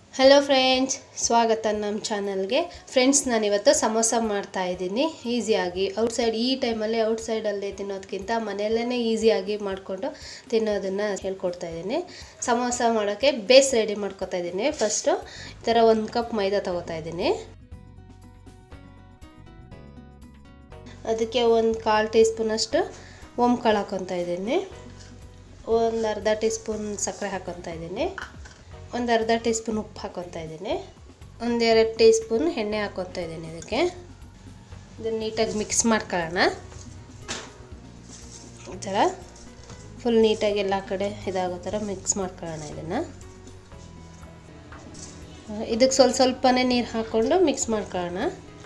hello friends ಸ್ವಾಗತ ನಮ್ಮ ಚಾನಲ್ಗೆ ಫ್ರೆಂಡ್ಸ್ ನಾನಿವತ್ತು ಸಮೋಸ ಮಾಡ್ತಾ ಇದ್ದೀನಿ ಈಸಿಯಾಗಿ ಔಟ್ಸೈಡ್ ಈ ಟೈಮಲ್ಲಿ ಔಟ್ಸೈಡಲ್ಲಿ ತಿನ್ನೋದಕ್ಕಿಂತ ಮನೆಯಲ್ಲೇ ಈಸಿಯಾಗಿ ಮಾಡಿಕೊಂಡು ತಿನ್ನೋದನ್ನು ಹೇಳ್ಕೊಡ್ತಾ ಇದ್ದೀನಿ ಸಮೋಸ ಮಾಡೋಕ್ಕೆ ಬೇಸ್ ರೆಡಿ ಮಾಡ್ಕೊತಾ ಇದ್ದೀನಿ ಫಸ್ಟು ಈ ಥರ ಒಂದು ಕಪ್ ಮೈದಾ ತೊಗೋತಾ ಇದ್ದೀನಿ ಅದಕ್ಕೆ ಒಂದು ಕಾಲು ಟೀ ಸ್ಪೂನಷ್ಟು ಓಂಕಾಳು ಹಾಕ್ಕೊತಾ ಇದ್ದೀನಿ ಒಂದು ಅರ್ಧ ಟೀ ಸ್ಪೂನ್ ಸಕ್ಕರೆ ಹಾಕ್ಕೊತಾ ಇದ್ದೀನಿ ಒಂದು ಅರ್ಧ ಟೀ ಸ್ಪೂನ್ ಉಪ್ಪು ಹಾಕ್ಕೊತಾ ಇದ್ದೀನಿ ಒಂದೆರಡು ಟೀ ಸ್ಪೂನ್ ಎಣ್ಣೆ ಹಾಕ್ಕೊತಾ ಇದ್ದೀನಿ ಇದಕ್ಕೆ ಇದನ್ನು ನೀಟಾಗಿ ಮಿಕ್ಸ್ ಮಾಡ್ಕೊಳ್ಳೋಣ ಈ ಥರ ಫುಲ್ ನೀಟಾಗಿ ಎಲ್ಲ ಕಡೆ ಇದಾಗೋ ಥರ ಮಿಕ್ಸ್ ಮಾಡ್ಕೊಳ್ಳೋಣ ಇದನ್ನು ಇದಕ್ಕೆ ಸ್ವಲ್ಪ ಸ್ವಲ್ಪನೇ ನೀರು ಹಾಕ್ಕೊಂಡು ಮಿಕ್ಸ್ ಮಾಡ್ಕೊಳ್ಳೋಣ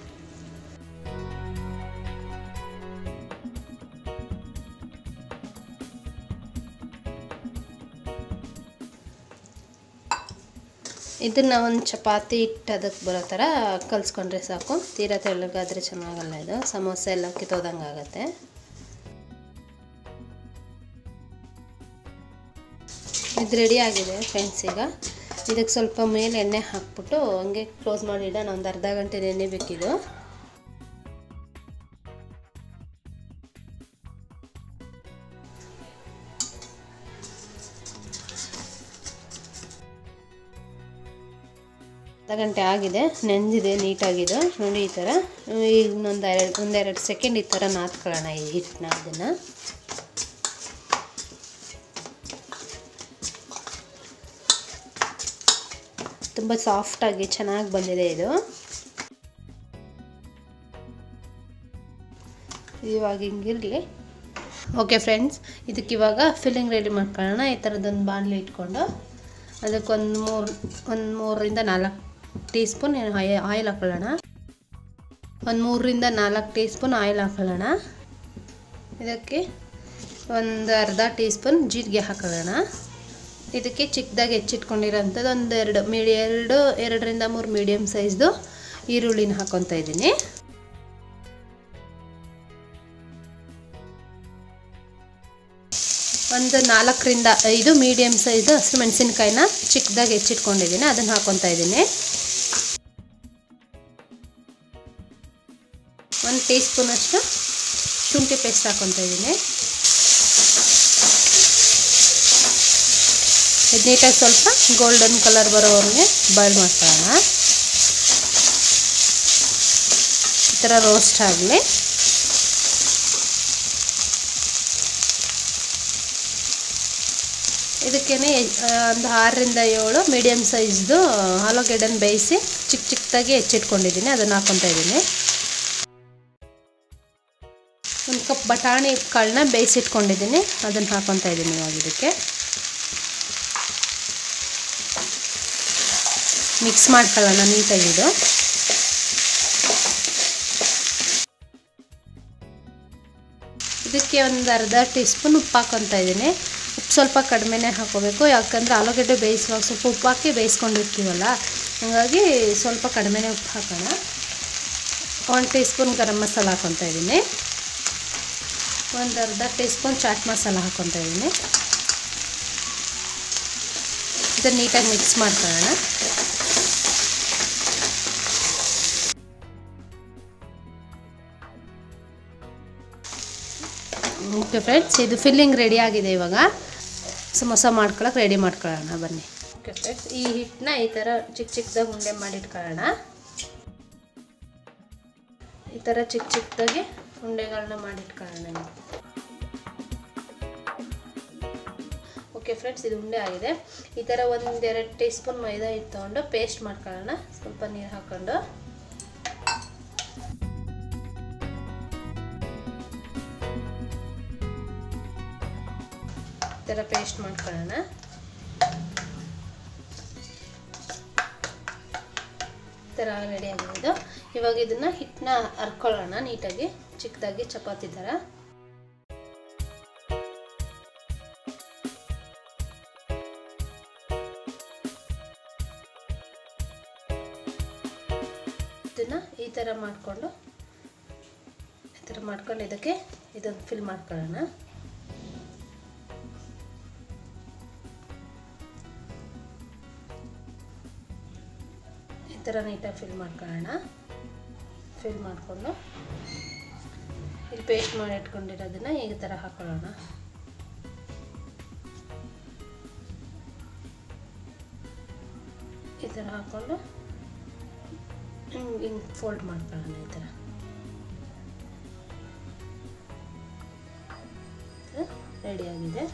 ಇದನ್ನು ಒಂದು ಚಪಾತಿ ಹಿಟ್ಟು ಅದಕ್ಕೆ ಬರೋ ಥರ ಕಲಿಸ್ಕೊಂಡ್ರೆ ಸಾಕು ತೀರಾ ತೆಳ್ಳಗಾದರೆ ಚೆನ್ನಾಗಲ್ಲ ಇದು ಸಮೋಸ ಎಲ್ಲ ಕಿತ್ತೋದಂಗೆ ಆಗುತ್ತೆ ಇದು ರೆಡಿ ಆಗಿದೆ ಫ್ರೆಂಡ್ಸ್ ಈಗ ಇದಕ್ಕೆ ಸ್ವಲ್ಪ ಮೇಲೆ ಎಣ್ಣೆ ಹಾಕ್ಬಿಟ್ಟು ಹಂಗೆ ಕ್ಲೋಸ್ ಮಾಡಿ ಇಡೋಣ ಒಂದು ಅರ್ಧ ಗಂಟೆ ನೆನೆ ಬೇಕಿದು ಅರ್ಧ ಗಂಟೆ ಆಗಿದೆ ನೆಂದಿದೆ ನೀಟಾಗಿದೆ ನೋಡಿ ಈ ಥರ ಈಗ ಇನ್ನೊಂದು ಎರಡು ಒಂದೆರಡು ಸೆಕೆಂಡ್ ಈ ಥರ ನಾದ್ಕೊಳ್ಳೋಣ ಈ ಹಿಟ್ಟನ್ನ ಇದನ್ನು ತುಂಬ ಸಾಫ್ಟಾಗಿ ಚೆನ್ನಾಗಿ ಬಂದಿದೆ ಇದು ಇವಾಗ ಹಿಂಗಿರಲಿ ಓಕೆ ಫ್ರೆಂಡ್ಸ್ ಇದಕ್ಕೆ ಇವಾಗ ಫಿಲ್ಲಿಂಗ್ ರೆಡಿ ಮಾಡ್ಕೊಳ್ಳೋಣ ಈ ಥರದೊಂದು ಬಾಣಲಿ ಇಟ್ಕೊಂಡು ಅದಕ್ಕೊಂದು ಮೂರು ಒಂದು ಮೂರರಿಂದ ನಾಲ್ಕು ಟೀ ಸ್ಪೂನ್ ಆಯಿಲ್ ಹಾಕೊಳ್ಳೋಣ ಒಂದು ಮೂರರಿಂದ ನಾಲ್ಕು ಟೀ ಸ್ಪೂನ್ ಆಯಿಲ್ ಹಾಕೊಳ್ಳೋಣ ಇದಕ್ಕೆ ಒಂದು ಅರ್ಧ ಟೀ ಸ್ಪೂನ್ ಜೀರಿಗೆ ಹಾಕೊಳ್ಳೋಣ ಇದಕ್ಕೆ ಚಿಕ್ಕದಾಗಿ ಹೆಚ್ಚಿಟ್ಕೊಂಡಿರೋಂಥದ್ದು ಒಂದು ಎರಡು ಮೀಡಿ ಎರಡು ಎರಡರಿಂದ ಮೂರು ಮೀಡಿಯಮ್ ಸೈಜ್ದು ಈರುಳ್ಳಿನ ಹಾಕ್ಕೊತಾ ಇದ್ದೀನಿ ಒಂದು ನಾಲ್ಕರಿಂದ ಐದು ಮೀಡಿಯಮ್ ಸೈಜ್ ಹಸಿರು ಮೆಣಸಿನ್ಕಾಯಿನ ಚಿಕ್ಕದಾಗಿ ಹೆಚ್ಚಿಟ್ಕೊಂಡಿದ್ದೀನಿ ಅದನ್ನು ಹಾಕ್ಕೊತಾ ಇದ್ದೀನಿ ಒಂದು ಟೀ ಸ್ಪೂನಷ್ಟು ಶುಂಠಿ ಪೇಸ್ಟ್ ಹಾಕ್ಕೊತಾ ಇದ್ದೀನಿ ಇದು ನೀಟಾಗಿ ಸ್ವಲ್ಪ ಗೋಲ್ಡನ್ ಕಲರ್ ಬರೋವರೆಗೆ ಬಾಯ್ಲ್ ಮಾಡ್ಕೊಳ್ಳೋಣ ಈ ಥರ ರೋಸ್ಟ್ ಆಗಲಿ ಇದಕ್ಕೇ ಒಂದು ಆರರಿಂದ ಏಳು ಮೀಡಿಯಮ್ ಸೈಜ್ದು ಆಲೂಗೆಡ್ಡೆನ ಬೇಯಿಸಿ ಚಿಕ್ಕ ಚಿಕ್ಕದಾಗಿ ಹೆಚ್ಚಿಟ್ಕೊಂಡಿದ್ದೀನಿ ಅದನ್ನು ಹಾಕ್ಕೊತಾ ಇದ್ದೀನಿ ಒಂದು ಕಪ್ ಬಟಾಣಿ ಕಾಳನ್ನ ಬೇಯಿಸಿಟ್ಕೊಂಡಿದ್ದೀನಿ ಅದನ್ನು ಹಾಕ್ಕೊತಾ ಇದ್ದೀನಿ ಇವಾಗ ಇದಕ್ಕೆ ಮಿಕ್ಸ್ ಮಾಡ್ಕೊಳ್ಳೋಣ ನೀಟಾಗಿ ಇದು ಇದಕ್ಕೆ ಒಂದು ಅರ್ಧ ಟೀ ಸ್ಪೂನ್ ಉಪ್ಪು ಹಾಕ್ಕೊತಾ ಇದ್ದೀನಿ ಉಪ್ಪು ಸ್ವಲ್ಪ ಕಡಿಮೆನೇ ಹಾಕೋಬೇಕು ಯಾಕಂದರೆ ಆಲೂಗಡ್ಡೆ ಬೇಯಿಸುವಾಗ ಸ್ವಲ್ಪ ಉಪ್ಪು ಹಾಕಿ ಬೇಯಿಸ್ಕೊಂಡಿರ್ತೀವಲ್ಲ ಹಾಗಾಗಿ ಸ್ವಲ್ಪ ಕಡಿಮೆನೇ ಉಪ್ಪು ಹಾಕೋಣ ಒಂದು ಟೀ ಸ್ಪೂನ್ ಗರಂ ಮಸಾಲ ಹಾಕ್ಕೊತಾ ಇದ್ದೀನಿ ಒಂದು ಅರ್ಧ ಟೀ ಸ್ಪೂನ್ ಚಾಟ್ ಮಸಾಲ ಹಾಕ್ಕೊತಾ ಇದ್ದೀನಿ ಇದನ್ನು ನೀಟಾಗಿ ಮಿಕ್ಸ್ ಮಾಡ್ಕೊಳ್ಳೋಣ ಓಕೆ ಫ್ರೆಂಡ್ಸ್ ಇದು ಫಿಲ್ಲಿಂಗ್ ರೆಡಿ ಆಗಿದೆ ಇವಾಗ ಸಮೋಸ ಮಾಡ್ಕೊಳಕ್ಕೆ ರೆಡಿ ಮಾಡ್ಕೊಳ್ಳೋಣ ಬನ್ನಿ ಓಕೆ ಫ್ರೆಂಡ್ಸ್ ಈ ಹಿಟ್ಟನ್ನ ಈ ಥರ ಚಿಕ್ಕ ಚಿಕ್ಕದಾಗಿ ಉಂಡೆ ಮಾಡಿಟ್ಕೊಳ್ಳೋಣ ಈ ಥರ ಚಿಕ್ಕ ಚಿಕ್ಕದಾಗಿ ಉಂಡೆಗಳನ್ನ ಮಾಡಿಟ್ಕೊಳ್ಳೋಣ ನಾವು ಓಕೆ ಫ್ರೆಂಡ್ಸ್ ಇದು ಉಂಡೆ ಆಗಿದೆ ಈ ಥರ ಒಂದೆರಡು ಟೀ ಸ್ಪೂನ್ ಮೈದಾ ಹಿಟ್ಟು ತೊಗೊಂಡು ಪೇಸ್ಟ್ ಮಾಡ್ಕೊಳ್ಳೋಣ ಸ್ವಲ್ಪ ನೀರು ಹಾಕ್ಕೊಂಡು ಈ ಥರ ಪೇಸ್ಟ್ ಮಾಡ್ಕೊಳ್ಳೋಣ ಈ ಥರ ರೆಡಿ ಆಗಿರೋದು ಇವಾಗ ಇದನ್ನು ಹಿಟ್ಟನ್ನ ಹರ್ಕೊಳ್ಳೋಣ ನೀಟಾಗಿ ಚಿಕ್ಕದಾಗಿ ಚಪಾತಿ ಥರ ಇದನ್ನು ಈ ಥರ ಮಾಡಿಕೊಂಡು ಈ ಥರ ಮಾಡ್ಕೊಂಡು ಇದಕ್ಕೆ ಇದನ್ನು ಫಿಲ್ ಮಾಡ್ಕೊಳ್ಳೋಣ ಥರ ನೀಟಾಗಿ ಫಿಲ್ ಮಾಡ್ಕೊಳ್ಳೋಣ ಫಿಲ್ ಮಾಡಿಕೊಂಡು ಇಲ್ಲಿ ಪೇಸ್ಟ್ ಮಾಡಿ ಇಟ್ಕೊಂಡಿರೋದನ್ನ ಈ ಥರ ಹಾಕೊಳ್ಳೋಣ ಈ ಥರ ಹಾಕ್ಕೊಂಡು ಹಿಂಗೆ ಹಿಂಗೆ ಫೋಲ್ಡ್ ಮಾಡ್ಕೊಳ್ಳೋಣ ಈ ಥರ ರೆಡಿಯಾಗಿದೆ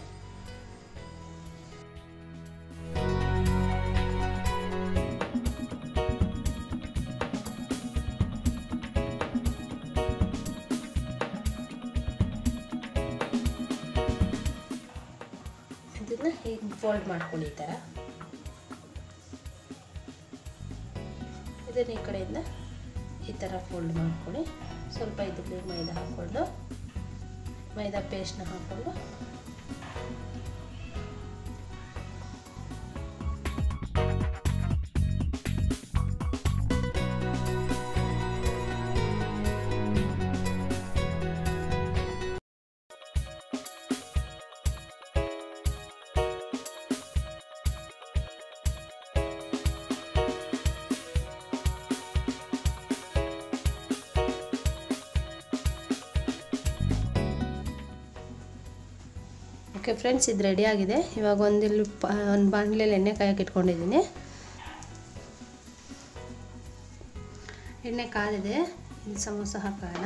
ಇದನ್ನ ಹೀಗೆ ಫೋಲ್ಡ್ ಮಾಡ್ಕೊಳ್ಳಿ ಈ ಥರ ಇದನ್ನ ಈ ಕಡೆಯಿಂದ ಈ ಥರ ಫೋಲ್ಡ್ ಮಾಡ್ಕೊಳ್ಳಿ ಸ್ವಲ್ಪ ಇದರಲ್ಲಿ ಮೈದಾ ಹಾಕ್ಕೊಂಡು ಮೈದಾ ಪೇಸ್ಟ್ನ ಹಾಕ್ಕೊಂಡು ಓಕೆ ಫ್ರೆಂಡ್ಸ್ ಇದು ರೆಡಿ ಆಗಿದೆ ಇವಾಗ ಒಂದಿಲ್ಲಿ ಪ ಒಂದು ಬಾಣಲೆಯಲ್ಲಿ ಎಣ್ಣೆ ಕಾಯಕ್ಕೆ ಇಟ್ಕೊಂಡಿದ್ದೀನಿ ಎಣ್ಣೆ ಕಾದಿದೆ ಇಲ್ಲಿ ಸಮೋಸ ಹಾಕೋಣ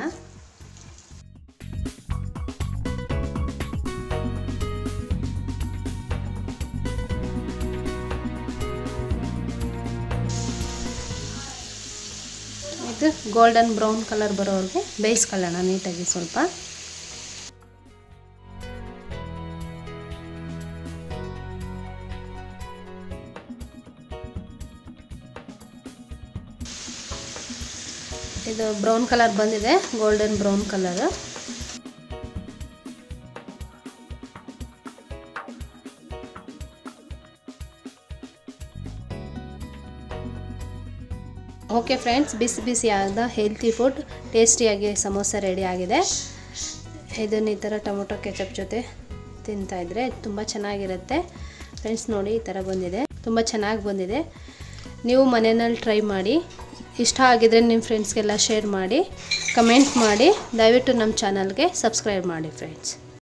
ಇದು ಗೋಲ್ಡನ್ ಬ್ರೌನ್ ಕಲರ್ ಬರೋವರೆಗೆ ಬೇಯಿಸ್ಕೊಳ್ಳೋಣ ನೀಟಾಗಿ ಸ್ವಲ್ಪ ಇದು ಬ್ರೌನ್ ಕಲರ್ ಬಂದಿದೆ golden brown colour okay friends ಬಿಸಿ ಬಿಸಿ ಆದ ಹೆಲ್ತಿ ಫುಡ್ ಟೇಸ್ಟಿಯಾಗಿ ಸಮೋಸ ರೆಡಿ ಆಗಿದೆ ಇದನ್ನು ಈ ಥರ ಟೊಮೊಟೊ ಕೆಚಪ್ ಜೊತೆ ತಿಂತಾಯಿದ್ರೆ ತುಂಬ ಚೆನ್ನಾಗಿರುತ್ತೆ ಫ್ರೆಂಡ್ಸ್ ನೋಡಿ ಈ ಥರ ಬಂದಿದೆ ತುಂಬ ಚೆನ್ನಾಗಿ ಬಂದಿದೆ ನೀವು ಮನೆಯಲ್ಲಿ ಟ್ರೈ ಮಾಡಿ ಇಷ್ಟ ಆಗಿದರೆ ನಿಮ್ಮ ಫ್ರೆಂಡ್ಸ್ಗೆಲ್ಲ ಶೇರ್ ಮಾಡಿ ಕಮೆಂಟ್ ಮಾಡಿ ದಯವಿಟ್ಟು ನಮ್ಮ ಚಾನಲ್ಗೆ ಸಬ್ಸ್ಕ್ರೈಬ್ ಮಾಡಿ ಫ್ರೆಂಡ್ಸ್